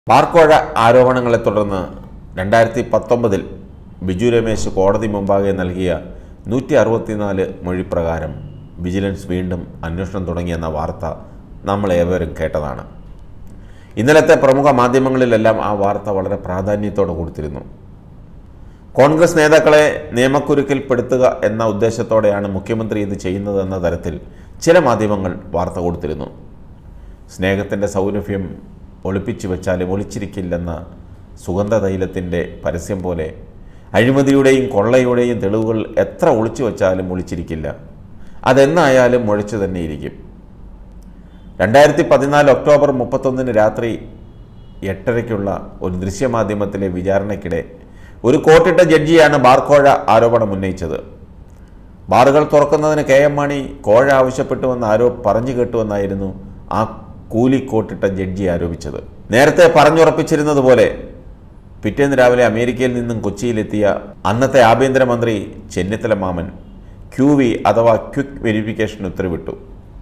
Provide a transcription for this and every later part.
ബാർക്കോഴ ആരോപണങ്ങളെ തുടർന്ന് രണ്ടായിരത്തി പത്തൊമ്പതിൽ ബിജു രമേശ് കോടതി മുമ്പാകെ നൽകിയ നൂറ്റി അറുപത്തിനാല് മൊഴി പ്രകാരം വിജിലൻസ് വീണ്ടും അന്വേഷണം തുടങ്ങിയെന്ന വാർത്ത നമ്മൾ ഏവരും കേട്ടതാണ് ഇന്നലത്തെ പ്രമുഖ മാധ്യമങ്ങളിലെല്ലാം ആ വാർത്ത വളരെ പ്രാധാന്യത്തോടെ കൊടുത്തിരുന്നു കോൺഗ്രസ് നേതാക്കളെ നിയമക്കുരുക്കിൽപ്പെടുത്തുക എന്ന ഉദ്ദേശത്തോടെയാണ് മുഖ്യമന്ത്രി ഇത് ചെയ്യുന്നതെന്ന തരത്തിൽ ചില മാധ്യമങ്ങൾ വാർത്ത കൊടുത്തിരുന്നു സ്നേഹത്തിൻ്റെ സൗരഭ്യം ഒളിപ്പിച്ചു വെച്ചാലും ഒളിച്ചിരിക്കില്ലെന്ന സുഗന്ധതൈലത്തിൻ്റെ പരസ്യം പോലെ അഴിമതിയുടെയും കൊള്ളയുടെയും തെളിവുകൾ എത്ര ഒളിച്ചു വെച്ചാലും ഒളിച്ചിരിക്കില്ല അതെന്നായാലും മുഴച്ചു തന്നെ ഇരിക്കും രണ്ടായിരത്തി പതിനാല് ഒക്ടോബർ മുപ്പത്തൊന്നിന് രാത്രി എട്ടരയ്ക്കുള്ള ഒരു ദൃശ്യമാധ്യമത്തിലെ വിചാരണയ്ക്കിടെ ഒരു കോട്ടിട്ട ജഡ്ജിയാണ് ബാർക്കോഴ ആരോപണം ഉന്നയിച്ചത് ബാറുകൾ തുറക്കുന്നതിന് കെ എം മാണി കോഴ ആവശ്യപ്പെട്ടുവെന്ന് ആരോ പറഞ്ഞു കേട്ടുവെന്നായിരുന്നു ആ കൂലിക്കോട്ടിട്ട ജഡ്ജി ആരോപിച്ചത് നേരത്തെ പറഞ്ഞുറപ്പിച്ചിരുന്നത് പോലെ പിറ്റേന്ന് രാവിലെ അമേരിക്കയിൽ നിന്നും കൊച്ചിയിലെത്തിയ അന്നത്തെ ആഭ്യന്തരമന്ത്രി ചെന്നിത്തല മാമൻ ക്യു വി അഥവാ ക്വിക്ക് വെരിഫിക്കേഷൻ ഉത്തരവിട്ടു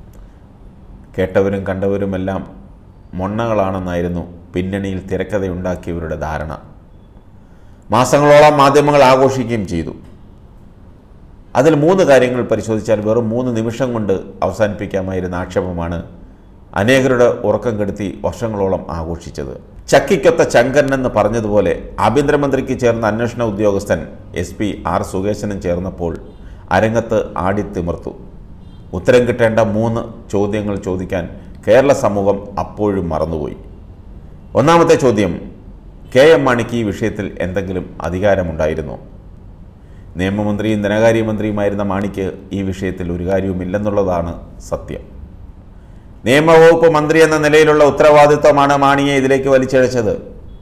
കേട്ടവരും കണ്ടവരുമെല്ലാം മൊണ്ണകളാണെന്നായിരുന്നു പിന്നണിയിൽ തിരക്കഥയുണ്ടാക്കിയവരുടെ ധാരണ മാസങ്ങളോളം മാധ്യമങ്ങൾ ആഘോഷിക്കുകയും ചെയ്തു അതിൽ മൂന്ന് കാര്യങ്ങൾ പരിശോധിച്ചാൽ വെറും മൂന്ന് നിമിഷം കൊണ്ട് അവസാനിപ്പിക്കാമായിരുന്ന ആക്ഷേപമാണ് അനേകരുടെ ഉറക്കം കെടുത്തി വർഷങ്ങളോളം ആഘോഷിച്ചത് ചക്കിക്കൊത്ത ചങ്കൻ എന്ന് പറഞ്ഞതുപോലെ ആഭ്യന്തരമന്ത്രിക്ക് ചേർന്ന അന്വേഷണ ഉദ്യോഗസ്ഥൻ എസ് പി ആർ സുകേശനും ചേർന്നപ്പോൾ അരങ്ങത്ത് ആടിത്തിമിർത്തു ഉത്തരം കിട്ടേണ്ട മൂന്ന് ചോദ്യങ്ങൾ ചോദിക്കാൻ കേരള സമൂഹം അപ്പോഴും മറന്നുപോയി ഒന്നാമത്തെ ചോദ്യം കെ എം മാണിക്ക് ഈ വിഷയത്തിൽ എന്തെങ്കിലും അധികാരമുണ്ടായിരുന്നോ നിയമമന്ത്രിയും ധനകാര്യമന്ത്രിയുമായിരുന്ന മാണിക്ക് ഈ വിഷയത്തിൽ ഒരു കാര്യവുമില്ലെന്നുള്ളതാണ് സത്യം നിയമവകുപ്പ് മന്ത്രി എന്ന നിലയിലുള്ള ഉത്തരവാദിത്വമാണ് മാണിയെ ഇതിലേക്ക് വലിച്ചിഴച്ചത്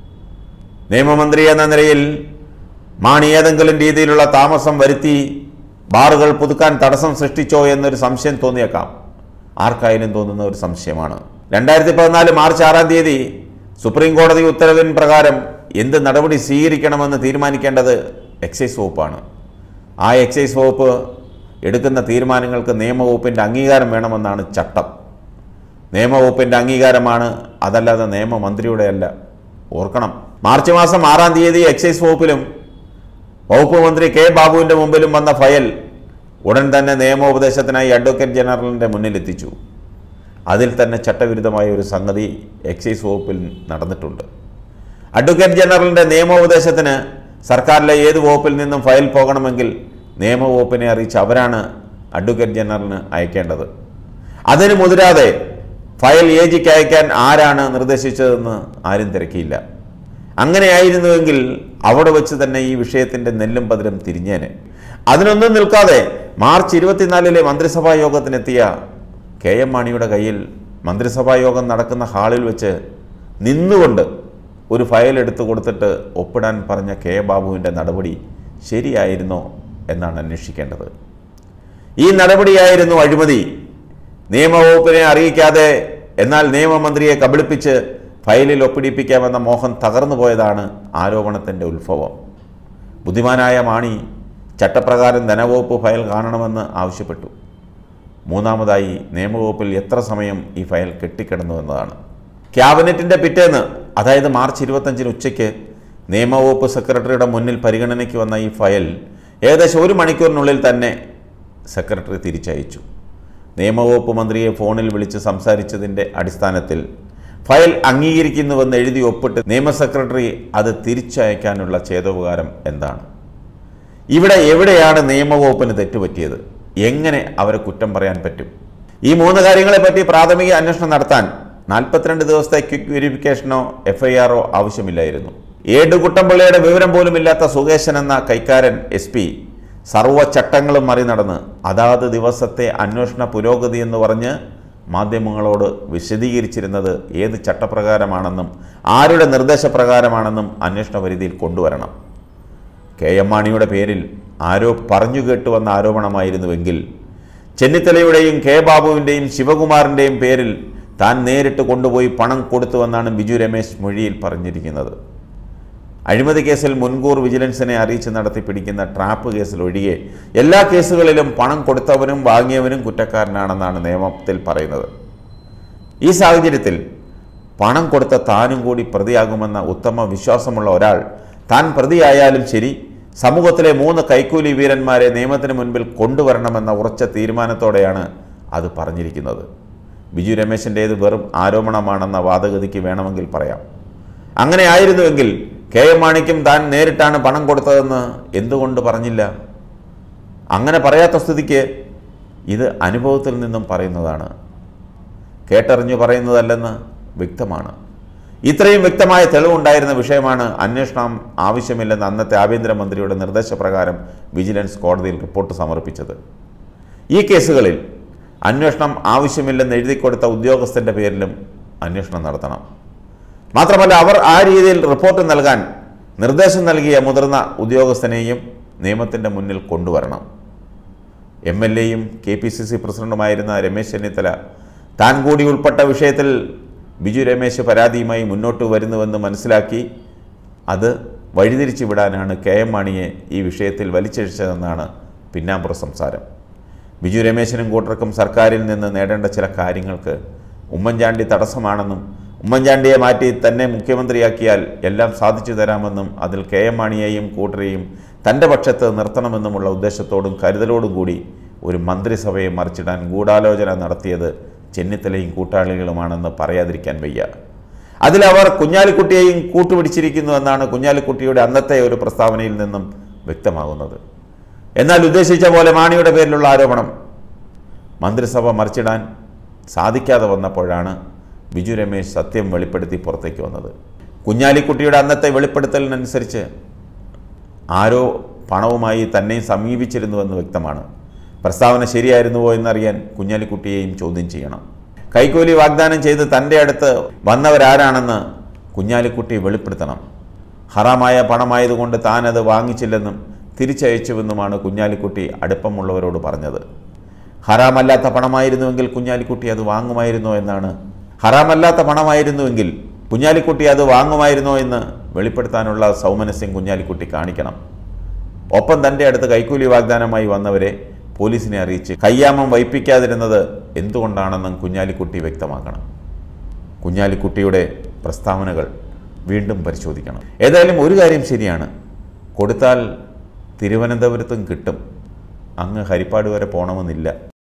നിയമമന്ത്രി എന്ന നിലയിൽ മാണി ഏതെങ്കിലും രീതിയിലുള്ള താമസം വരുത്തി ബാറുകൾ പുതുക്കാൻ തടസ്സം സൃഷ്ടിച്ചോ എന്നൊരു സംശയം തോന്നിയേക്കാം ആർക്കായാലും തോന്നുന്ന ഒരു സംശയമാണ് രണ്ടായിരത്തി പതിനാല് മാർച്ച് ആറാം തീയതി സുപ്രീം കോടതി ഉത്തരവിൻ പ്രകാരം എന്ത് നടപടി സ്വീകരിക്കണമെന്ന് തീരുമാനിക്കേണ്ടത് എക്സൈസ് വകുപ്പാണ് ആ എക്സൈസ് വകുപ്പ് എടുക്കുന്ന തീരുമാനങ്ങൾക്ക് നിയമവകുപ്പിൻ്റെ അംഗീകാരം വേണമെന്നാണ് ചട്ടം നിയമവകുപ്പിൻ്റെ അംഗീകാരമാണ് അതല്ലാതെ നിയമമന്ത്രിയുടെ അല്ല ഓർക്കണം മാർച്ച് മാസം ആറാം തീയതി എക്സൈസ് വകുപ്പിലും വകുപ്പ് മന്ത്രി കെ ബാബുവിൻ്റെ മുമ്പിലും വന്ന ഫയൽ ഉടൻ തന്നെ നിയമോപദേശത്തിനായി അഡ്വക്കേറ്റ് ജനറലിൻ്റെ മുന്നിലെത്തിച്ചു അതിൽ തന്നെ ചട്ടവിരുദ്ധമായ ഒരു സംഗതി എക്സൈസ് വകുപ്പിൽ നടന്നിട്ടുണ്ട് അഡ്വക്കേറ്റ് ജനറലിൻ്റെ നിയമോപദേശത്തിന് സർക്കാരിലെ ഏത് വകുപ്പിൽ നിന്നും ഫയൽ പോകണമെങ്കിൽ നിയമവകുപ്പിനെ അറിയിച്ച് അവരാണ് അഡ്വക്കേറ്റ് ജനറലിന് അയക്കേണ്ടത് അതിന് മുതിരാതെ ഫയൽ എ ജിക്ക് അയക്കാൻ ആരാണ് നിർദ്ദേശിച്ചതെന്ന് ആരും തിരക്കിയില്ല അങ്ങനെയായിരുന്നുവെങ്കിൽ അവിടെ വെച്ച് തന്നെ ഈ വിഷയത്തിൻ്റെ നെല്ലും പതിരും തിരിഞ്ഞേനെ അതിനൊന്നും നിൽക്കാതെ മാർച്ച് ഇരുപത്തിനാലിലെ മന്ത്രിസഭാ യോഗത്തിനെത്തിയ കെ എം മാണിയുടെ കയ്യിൽ മന്ത്രിസഭാ യോഗം നടക്കുന്ന ഹാളിൽ വെച്ച് നിന്നുകൊണ്ട് ഒരു ഫയൽ എടുത്തു കൊടുത്തിട്ട് ഒപ്പിടാൻ പറഞ്ഞ കെ ബാബുവിൻ്റെ നടപടി ശരിയായിരുന്നോ എന്നാണ് അന്വേഷിക്കേണ്ടത് ഈ നടപടിയായിരുന്നു അഴിമതി നിയമവകുപ്പിനെ അറിയിക്കാതെ എന്നാൽ നിയമമന്ത്രിയെ കബളിപ്പിച്ച് ഫയലിൽ ഒപ്പിടിപ്പിക്കാമെന്ന മോഹം തകർന്നു പോയതാണ് ആരോപണത്തിൻ്റെ ഉത്ഭവം ബുദ്ധിമാനായ മാണി ചട്ടപ്രകാരം ധനവകുപ്പ് ഫയൽ കാണണമെന്ന് ആവശ്യപ്പെട്ടു മൂന്നാമതായി നിയമവകുപ്പിൽ എത്ര സമയം ഈ ഫയൽ കെട്ടിക്കിടന്നു എന്നതാണ് ക്യാബിനറ്റിൻ്റെ പിറ്റേന്ന് അതായത് മാർച്ച് ഇരുപത്തഞ്ചിന് ഉച്ചയ്ക്ക് നിയമവകുപ്പ് സെക്രട്ടറിയുടെ മുന്നിൽ പരിഗണനയ്ക്ക് വന്ന ഈ ഫയൽ ഏകദേശം ഒരു മണിക്കൂറിനുള്ളിൽ തന്നെ സെക്രട്ടറി തിരിച്ചയച്ചു നിയമവകുപ്പ് മന്ത്രിയെ ഫോണിൽ വിളിച്ച് സംസാരിച്ചതിൻ്റെ അടിസ്ഥാനത്തിൽ ഫയൽ അംഗീകരിക്കുന്നുവെന്ന് എഴുതി ഒപ്പിട്ട് നിയമ സെക്രട്ടറി അത് തിരിച്ചയക്കാനുള്ള ചേതോപകാരം എന്താണ് ഇവിടെ എവിടെയാണ് നിയമവകുപ്പിന് തെറ്റുപറ്റിയത് എങ്ങനെ അവരെ കുറ്റം പറയാൻ പറ്റും ഈ മൂന്ന് കാര്യങ്ങളെപ്പറ്റി പ്രാഥമിക അന്വേഷണം നടത്താൻ നാൽപ്പത്തിരണ്ട് ദിവസത്തെ ക്വിക്ക് വെരിഫിക്കേഷനോ എഫ് ഐ ആറോ ആവശ്യമില്ലായിരുന്നു ഏട് കുട്ടമ്പിള്ളയുടെ വിവരം പോലുമില്ലാത്ത സുകേശൻ എന്ന കൈക്കാരൻ എസ് പി സർവ്വ ചട്ടങ്ങളും മറിനടന്ന് അതാത് ദിവസത്തെ അന്വേഷണ പുരോഗതി എന്ന് പറഞ്ഞ് മാധ്യമങ്ങളോട് വിശദീകരിച്ചിരുന്നത് ഏത് ചട്ടപ്രകാരമാണെന്നും ആരുടെ നിർദ്ദേശപ്രകാരമാണെന്നും അന്വേഷണ പരിധിയിൽ കൊണ്ടുവരണം കെ എം മാണിയുടെ പേരിൽ ആരോ പറഞ്ഞു കേട്ടുവന്ന ആരോപണമായിരുന്നുവെങ്കിൽ ചെന്നിത്തലയുടെയും കെ ബാബുവിൻ്റെയും ശിവകുമാറിൻ്റെയും പേരിൽ താൻ നേരിട്ട് കൊണ്ടുപോയി പണം കൊടുത്തുവെന്നാണ് ബിജു രമേശ് മൊഴിയിൽ പറഞ്ഞിരിക്കുന്നത് അഴിമതി കേസിൽ മുൻകൂർ വിജിലൻസിനെ അറിയിച്ച് നടത്തി പിടിക്കുന്ന ട്രാപ്പ് കേസിൽ ഒഴികെ എല്ലാ കേസുകളിലും പണം കൊടുത്തവനും വാങ്ങിയവനും കുറ്റക്കാരനാണെന്നാണ് നിയമത്തിൽ പറയുന്നത് ഈ സാഹചര്യത്തിൽ പണം കൊടുത്ത താനും കൂടി പ്രതിയാകുമെന്ന ഉത്തമ വിശ്വാസമുള്ള ഒരാൾ താൻ പ്രതിയായാലും ശരി സമൂഹത്തിലെ മൂന്ന് കൈക്കൂലി വീരന്മാരെ നിയമത്തിന് മുൻപിൽ കൊണ്ടുവരണമെന്ന ഉറച്ച തീരുമാനത്തോടെയാണ് അത് പറഞ്ഞിരിക്കുന്നത് ബിജു രമേശിൻ്റേത് വെറും ആരോപണമാണെന്ന വാദഗതിക്ക് വേണമെങ്കിൽ പറയാം അങ്ങനെ ആയിരുന്നുവെങ്കിൽ കെ എം മാണിക്കും താൻ നേരിട്ടാണ് പണം കൊടുത്തതെന്ന് എന്തുകൊണ്ട് പറഞ്ഞില്ല അങ്ങനെ പറയാത്ത സ്ഥിതിക്ക് ഇത് അനുഭവത്തിൽ നിന്നും പറയുന്നതാണ് കേട്ടറിഞ്ഞു പറയുന്നതല്ലെന്ന് വ്യക്തമാണ് ഇത്രയും വ്യക്തമായ തെളിവുണ്ടായിരുന്ന വിഷയമാണ് അന്വേഷണം ആവശ്യമില്ലെന്ന് അന്നത്തെ ആഭ്യന്തരമന്ത്രിയുടെ നിർദ്ദേശപ്രകാരം വിജിലൻസ് കോടതിയിൽ റിപ്പോർട്ട് സമർപ്പിച്ചത് ഈ കേസുകളിൽ അന്വേഷണം ആവശ്യമില്ലെന്ന് എഴുതി കൊടുത്ത ഉദ്യോഗസ്ഥൻ്റെ പേരിലും അന്വേഷണം നടത്തണം മാത്രമല്ല അവർ ആ രീതിയിൽ റിപ്പോർട്ട് നൽകാൻ നിർദ്ദേശം നൽകിയ മുതിർന്ന ഉദ്യോഗസ്ഥനെയും നിയമത്തിൻ്റെ മുന്നിൽ കൊണ്ടുവരണം എം എൽ എയും കെ പി സി സി പ്രസിഡന്റുമായിരുന്ന രമേശ് ചെന്നിത്തല താൻ കൂടി ഉൾപ്പെട്ട വിഷയത്തിൽ ബിജു രമേശ് പരാതിയുമായി മുന്നോട്ട് വരുന്നുവെന്ന് മനസ്സിലാക്കി അത് വഴിതിരിച്ചു വിടാനാണ് കെ എം മാണിയെ ഈ വിഷയത്തിൽ വലിച്ചഴിച്ചതെന്നാണ് പിന്നാമ്പുറ സംസാരം ബിജു രമേശിനും കൂട്ടർക്കും സർക്കാരിൽ നിന്ന് നേടേണ്ട ചില കാര്യങ്ങൾക്ക് ഉമ്മൻചാണ്ടി തടസ്സമാണെന്നും ഉമ്മൻചാണ്ടിയെ മാറ്റി തന്നെ മുഖ്യമന്ത്രിയാക്കിയാൽ എല്ലാം സാധിച്ചു തരാമെന്നും അതിൽ കെ എം മാണിയെയും കൂട്ടരെയും തൻ്റെ പക്ഷത്ത് നിർത്തണമെന്നുമുള്ള ഉദ്ദേശത്തോടും കരുതലോടും കൂടി ഒരു മന്ത്രിസഭയെ മറിച്ചിടാൻ ഗൂഢാലോചന നടത്തിയത് ചെന്നിത്തലയും കൂട്ടാളികളുമാണെന്ന് പറയാതിരിക്കാൻ വയ്യ അതിലവർ കുഞ്ഞാലിക്കുട്ടിയെയും കൂട്ടുപിടിച്ചിരിക്കുന്നു എന്നാണ് കുഞ്ഞാലിക്കുട്ടിയുടെ അന്നത്തെ ഒരു പ്രസ്താവനയിൽ നിന്നും വ്യക്തമാകുന്നത് എന്നാൽ ഉദ്ദേശിച്ച പോലെ മാണിയുടെ പേരിലുള്ള ആരോപണം മന്ത്രിസഭ മറിച്ചിടാൻ സാധിക്കാതെ വന്നപ്പോഴാണ് ബിജു രമേശ് സത്യം വെളിപ്പെടുത്തി പുറത്തേക്ക് വന്നത് കുഞ്ഞാലിക്കുട്ടിയുടെ അന്നത്തെ വെളിപ്പെടുത്തലിനനുസരിച്ച് ആരോ പണവുമായി തന്നെയും സമീപിച്ചിരുന്നുവെന്ന് വ്യക്തമാണ് പ്രസ്താവന ശരിയായിരുന്നുവോ എന്നറിയാൻ കുഞ്ഞാലിക്കുട്ടിയെയും ചോദ്യം ചെയ്യണം കൈക്കൂലി വാഗ്ദാനം ചെയ്ത് തൻ്റെ അടുത്ത് വന്നവരാരാണെന്ന് കുഞ്ഞാലിക്കുട്ടി വെളിപ്പെടുത്തണം ഹറാമായ പണമായതുകൊണ്ട് താൻ അത് വാങ്ങിച്ചില്ലെന്നും തിരിച്ചയച്ചുവെന്നുമാണ് കുഞ്ഞാലിക്കുട്ടി അടുപ്പമുള്ളവരോട് പറഞ്ഞത് ഹറാമല്ലാത്ത പണമായിരുന്നുവെങ്കിൽ കുഞ്ഞാലിക്കുട്ടി അത് വാങ്ങുമായിരുന്നോ എന്നാണ് ഹറാമല്ലാത്ത പണമായിരുന്നുവെങ്കിൽ കുഞ്ഞാലിക്കുട്ടി അത് വാങ്ങുമായിരുന്നോ എന്ന് വെളിപ്പെടുത്താനുള്ള സൗമനസ്യം കുഞ്ഞാലിക്കുട്ടി കാണിക്കണം ഒപ്പം തൻ്റെ അടുത്ത് കൈക്കൂലി വാഗ്ദാനമായി വന്നവരെ പോലീസിനെ അറിയിച്ച് കയ്യാമം വൈപ്പിക്കാതിരുന്നത് എന്തുകൊണ്ടാണെന്നും കുഞ്ഞാലിക്കുട്ടി വ്യക്തമാക്കണം കുഞ്ഞാലിക്കുട്ടിയുടെ പ്രസ്താവനകൾ വീണ്ടും പരിശോധിക്കണം ഏതായാലും ഒരു കാര്യം ശരിയാണ് കൊടുത്താൽ തിരുവനന്തപുരത്തും കിട്ടും അങ്ങ് ഹരിപ്പാട് വരെ പോകണമെന്നില്ല